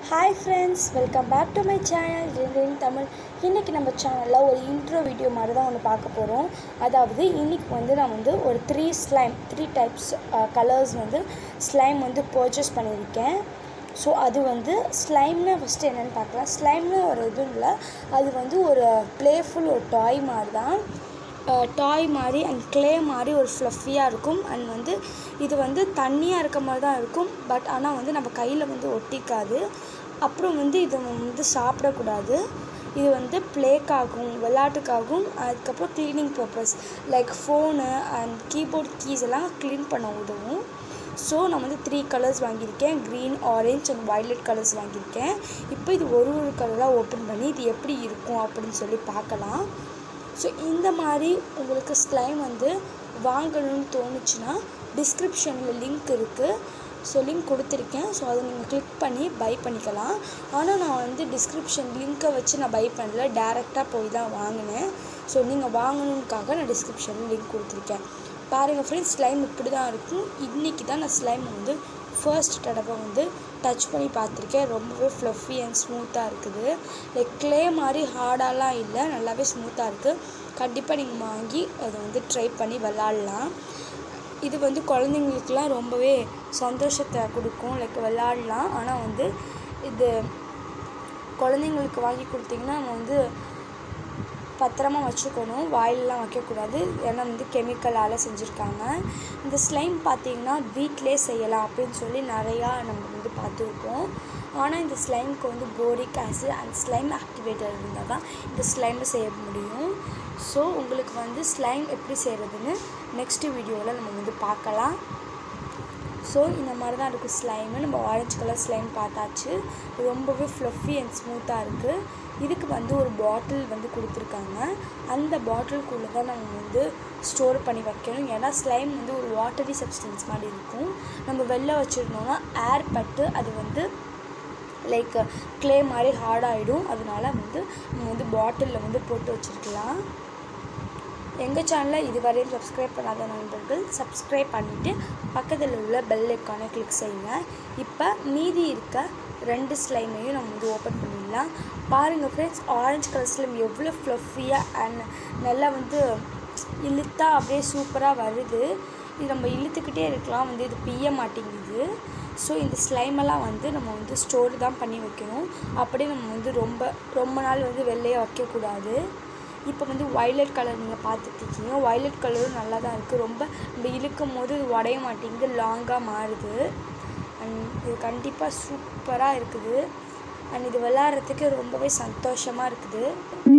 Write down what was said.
hi friends welcome back to my channel ரின் தமிழ் இன்றைக்கி நம்ம சேனலில் ஒரு இன்ட்ரோ வீடியோ மாதிரி தான் ஒன்று பார்க்க போகிறோம் அதாவது இன்றைக்கி வந்து நான் வந்து ஒரு three slime three types colours வந்து ஸ்லைம் வந்து பர்ச்சேஸ் பண்ணியிருக்கேன் ஸோ அது வந்து ஸ்லைம்னா ஃபஸ்ட்டு என்னென்னு பார்க்கலாம் ஸ்லைம்னு ஒரு இதுவும் இல்லை அது வந்து ஒரு ப்ளேஃபுல் ஒரு டாய் மாதிரி தான் டாய் மாதிரி அண்ட் க்ளே மாதிரி ஒரு ஃப்ளஃபியாக இருக்கும் அண்ட் வந்து இது வந்து தண்ணியாக இருக்க மாதிரி தான் இருக்கும் பட் ஆனால் வந்து நம்ம கையில் வந்து ஒட்டிக்காது அப்புறம் வந்து இதை வந்து சாப்பிடக்கூடாது இது வந்து ப்ளேக்காகும் விளையாட்டுக்காகவும் அதுக்கப்புறம் cleaning purpose like phone and keyboard keys எல்லாம் க்ளீன் பண்ண உதவும் ஸோ நான் வந்து த்ரீ கலர்ஸ் வாங்கியிருக்கேன் green orange and violet colours வாங்கியிருக்கேன் இப்போ இது ஒரு ஒரு கலராக ஓப்பன் பண்ணி இது எப்படி இருக்கும் அப்படின்னு சொல்லி பார்க்கலாம் ஸோ இந்த மாதிரி உங்களுக்கு ஸ்லைம் வந்து வாங்கணும்னு தோணுச்சுன்னா டிஸ்கிரிப்ஷனில் லிங்க் இருக்குது ஸோ லிங்க் கொடுத்துருக்கேன் ஸோ அதை நீங்கள் கிளிக் பண்ணி பை பண்ணிக்கலாம் ஆனால் நான் வந்து டிஸ்கிரிப்ஷன் லிங்க்கை வச்சு நான் பை பண்ணல டேரெக்டாக போய் தான் வாங்கினேன் ஸோ நீங்கள் வாங்கணுன்னுக்காக நான் டிஸ்கிரிப்ஷனில் லிங்க் கொடுத்துருக்கேன் பாருங்கள் ஃப்ரெண்ட்ஸ் ஸ்லைம் இப்படி தான் இருக்கும் இன்றைக்கி தான் நான் ஸ்லைம் வந்து ஃபர்ஸ்ட் தடவை வந்து டச் பண்ணி பார்த்துருக்கேன் ரொம்பவே ஃப்ளஃபி அண்ட் ஸ்மூத்தாக இருக்குது லைக் க்ளே மாதிரி ஹார்டாலாம் இல்லை நல்லாவே ஸ்மூத்தாக இருக்குது கண்டிப்பாக நீங்கள் வாங்கி அதை வந்து ட்ரை பண்ணி விளாட்லாம் இது வந்து குழந்தைங்களுக்குலாம் ரொம்பவே சந்தோஷத்தை கொடுக்கும் லைக் விளாட்லாம் ஆனால் வந்து இது குழந்தைங்களுக்கு வாங்கி கொடுத்தீங்கன்னா நம்ம வந்து பத்திரமா வச்சுக்கணும் வாயிலெலாம் வைக்கக்கூடாது ஏன்னா வந்து கெமிக்கலால் செஞ்சுருக்காங்க இந்த ஸ்லைம் பார்த்திங்கன்னா வீட்டிலே செய்யலாம் அப்படின்னு சொல்லி நிறையா நம்ம வந்து பார்த்துருக்கோம் ஆனால் இந்த ஸ்லைமுக்கு வந்து boric acid and slime activator இருந்தால் தான் இந்த ஸ்லைமை செய்ய முடியும் ஸோ உங்களுக்கு வந்து ஸ்லைம் எப்படி செய்கிறதுன்னு நெக்ஸ்ட்டு வீடியோவில் நம்ம வந்து பார்க்கலாம் ஸோ இந்த மாதிரி தான் இருக்குது ஸ்லைமு நம்ம ஆரஞ்சு கலர் ஸ்லைம் பார்த்தாச்சு ரொம்பவே ஃப்ளஃபி அண்ட் ஸ்மூத்தாக இருக்குது இதுக்கு வந்து ஒரு பாட்டில் வந்து கொடுத்துருக்காங்க அந்த பாட்டிலுக்குள்ளே தான் நம்ம வந்து ஸ்டோர் பண்ணி வைக்கணும் ஏன்னா ஸ்லைம் வந்து ஒரு வாட்டரி சப்ஸ்டன்ஸ் மாதிரி இருக்கும் நம்ம வெளில வச்சுருந்தோம்னா ஏர் பட்டு அது வந்து லைக் க்ளே மாதிரி ஹார்டாகிடும் அதனால வந்து நம்ம வந்து பாட்டிலில் வந்து போட்டு வச்சுருக்கலாம் எங்கள் சேனலை இதுவரையும் சப்ஸ்கிரைப் பண்ணாத நண்பர்கள் சப்ஸ்கிரைப் பண்ணிவிட்டு பக்கத்தில் உள்ள பெல் ஐக்கானை கிளிக் செய்யுங்க இப்போ மீதி இருக்க ரெண்டு ஸ்லைமையும் நம்ம வந்து ஓப்பன் பண்ணிடலாம் பாருங்கள் ஃப்ரெண்ட்ஸ் ஆரஞ்சு கலர் ஸ்லைம் எவ்வளோ ஃப்ளஃபியாக அண்ட் நல்லா வந்து இழுத்தா அப்படியே சூப்பராக வருது இது நம்ம இழுத்துக்கிட்டே இருக்கலாம் வந்து இது பிய மாட்டேங்குது ஸோ இந்த ஸ்லைமெல்லாம் வந்து நம்ம வந்து ஸ்டோர் தான் பண்ணி வைக்கணும் அப்படியே நம்ம வந்து ரொம்ப ரொம்ப நாள் வந்து வெளிலையே வைக்கக்கூடாது இப்போ வந்து வயலட் கலர் நீங்கள் பார்த்துட்ருக்கீங்க வயலட் கலரும் நல்லா தான் இருக்குது ரொம்ப நம்ம இழுக்கும் போது இது உடைய மாட்டேங்குது லாங்காக மாறுது அண்ட் இது கண்டிப்பாக சூப்பராக இருக்குது அண்ட் இது விளாட்றதுக்கு ரொம்பவே சந்தோஷமாக இருக்குது